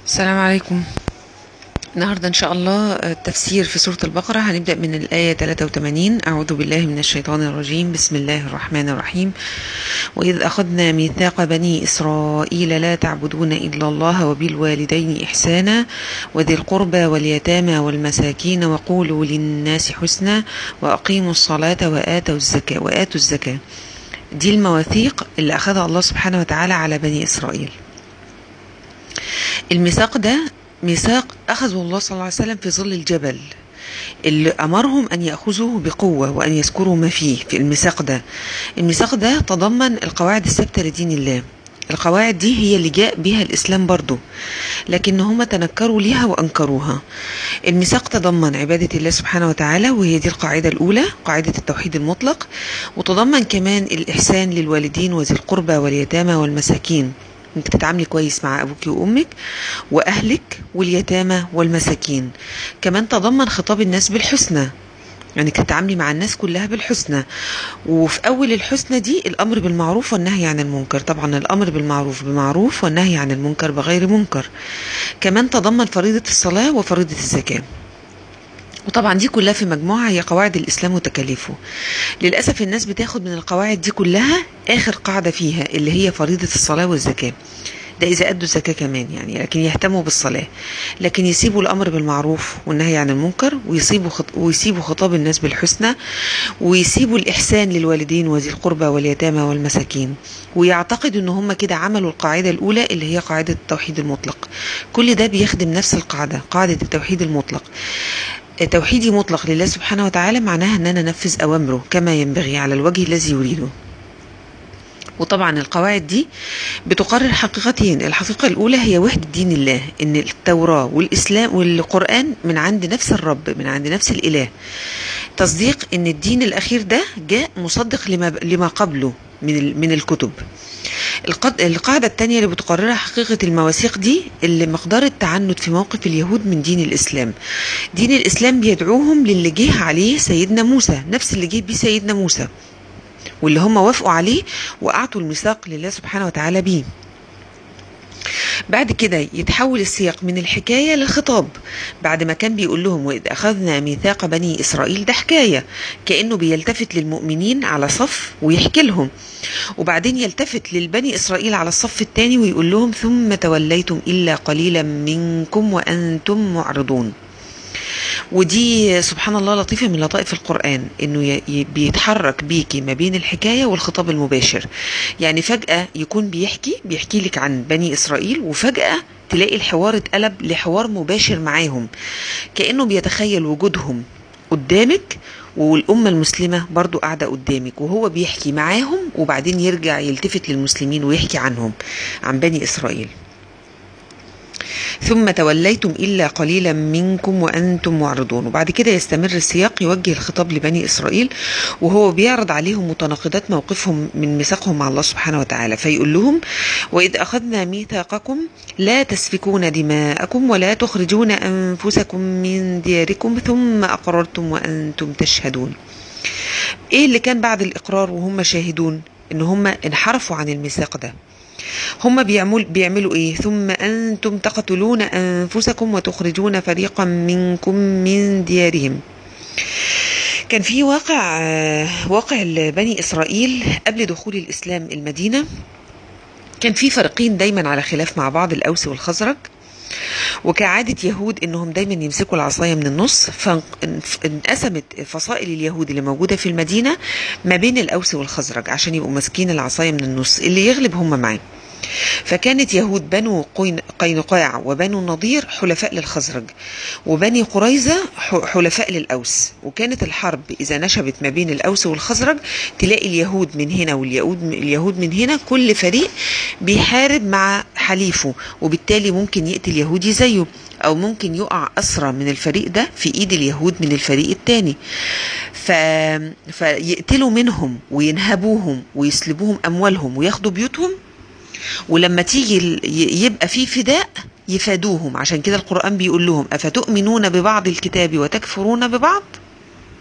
السلام عليكم النهاردة إن شاء الله التفسير في سورة البقرة هنبدأ من الآية 83 أعوذ بالله من الشيطان الرجيم بسم الله الرحمن الرحيم وإذ أخذنا ميثاق بني إسرائيل لا تعبدون إلا الله وبالوالدين إحسانا وذي القربى واليتامى والمساكين وقولوا للناس حسنا وأقيموا الصلاة وآتوا الزكاة وآتوا الزكاة دي المواثيق اللي أخذها الله سبحانه وتعالى على بني إسرائيل الميثاق ده ميثاق أخذه الله صلى الله عليه وسلم في ظل الجبل اللي أمرهم أن يأخذوه بقوة وأن يذكروا ما فيه في الميثاق ده الميثاق ده تضمن القواعد الثابتة لدين الله القواعد دي هي اللي جاء بها الإسلام برضو لكن هم تنكروا ليها وأنكروها الميثاق تضمن عبادة الله سبحانه وتعالى وهي دي القاعدة الأولى قاعدة التوحيد المطلق وتضمن كمان الإحسان للوالدين وذي القربى واليتامى والمساكين انك تتعاملي كويس مع ابوك وامك واهلك واليتامى والمساكين كمان تضمن خطاب الناس بالحسنى يعني تتعاملي مع الناس كلها بالحسنى وفي اول الحسنى دي الامر بالمعروف والنهي عن المنكر طبعا الامر بالمعروف بمعروف والنهي عن المنكر بغير منكر كمان تضمن فريضه الصلاه وفريضه الزكاه وطبعا دي كلها في مجموعة هي قواعد الإسلام وتكاليفه للأسف الناس بتاخد من القواعد دي كلها آخر قاعدة فيها اللي هي فريضة الصلاة والزكاة ده إذا أدوا الزكاة كمان يعني لكن يهتموا بالصلاة لكن يسيبوا الأمر بالمعروف والنهي عن المنكر ويسيبوا خط... ويسيبوا خطاب الناس بالحسنى ويسيبوا الإحسان للوالدين وذي القربى واليتامى والمساكين ويعتقدوا إن هم كده عملوا القاعدة الأولى اللي هي قاعدة التوحيد المطلق كل ده بيخدم نفس القاعدة قاعدة التوحيد المطلق توحيدي مطلق لله سبحانه وتعالى معناها ان انا انفذ اوامره كما ينبغي على الوجه الذي يريده وطبعا القواعد دي بتقرر حقيقتين الحقيقة الأولى هي وحدة دين الله إن التوراة والإسلام والقرآن من عند نفس الرب من عند نفس الإله تصديق إن الدين الأخير ده جاء مصدق لما, لما قبله من, من الكتب القاعدة الثانية اللي بتقررها حقيقة المواثيق دي اللي مقدار التعنت في موقف اليهود من دين الإسلام دين الإسلام بيدعوهم للي جه عليه سيدنا موسى نفس اللي جه بيه سيدنا موسى واللي هم وافقوا عليه وأعطوا الميثاق لله سبحانه وتعالى بيه بعد كده يتحول السياق من الحكاية للخطاب بعد ما كان بيقول لهم وإذ أخذنا ميثاق بني إسرائيل ده حكاية كأنه بيلتفت للمؤمنين على صف ويحكي لهم وبعدين يلتفت للبني إسرائيل على الصف الثاني ويقول لهم ثم توليتم إلا قليلا منكم وأنتم معرضون ودي سبحان الله لطيفة من لطائف القرآن انه بيتحرك بيكي ما بين الحكاية والخطاب المباشر يعني فجأة يكون بيحكي بيحكي لك عن بني إسرائيل وفجأة تلاقي الحوار اتقلب لحوار مباشر معاهم كأنه بيتخيل وجودهم قدامك والأمة المسلمة برضو قاعدة قدامك وهو بيحكي معاهم وبعدين يرجع يلتفت للمسلمين ويحكي عنهم عن بني إسرائيل ثم توليتم إلا قليلا منكم وأنتم معرضون وبعد كده يستمر السياق يوجه الخطاب لبني إسرائيل وهو بيعرض عليهم متناقضات موقفهم من ميثاقهم مع الله سبحانه وتعالى فيقول لهم وإذ أخذنا ميثاقكم لا تسفكون دماءكم ولا تخرجون أنفسكم من دياركم ثم أقررتم وأنتم تشهدون إيه اللي كان بعد الإقرار وهم شاهدون إن هم انحرفوا عن الميثاق ده هم بيعمل بيعملوا ايه ثم انتم تقتلون انفسكم وتخرجون فريقا منكم من ديارهم كان في واقع واقع لبني اسرائيل قبل دخول الاسلام المدينه كان في فريقين دايما على خلاف مع بعض الاوس والخزرج وكعادة يهود انهم دايما يمسكوا العصاية من النص فانقسمت فصائل اليهود اللي موجودة في المدينة ما بين الاوس والخزرج عشان يبقوا ماسكين العصاية من النص اللي يغلب هم معاه فكانت يهود بنو قينقاع وبنو النضير حلفاء للخزرج وبني قريظة حلفاء للأوس وكانت الحرب إذا نشبت ما بين الأوس والخزرج تلاقي اليهود من هنا واليهود اليهود من هنا كل فريق بيحارب مع حليفه وبالتالي ممكن يقتل يهودي زيه أو ممكن يقع أسرى من الفريق ده في إيد اليهود من الفريق التاني ف... فيقتلوا منهم وينهبوهم ويسلبوهم أموالهم وياخدوا بيوتهم ولما تيجي يبقى في فداء يفادوهم عشان كده القرآن بيقول لهم أفتؤمنون ببعض الكتاب وتكفرون ببعض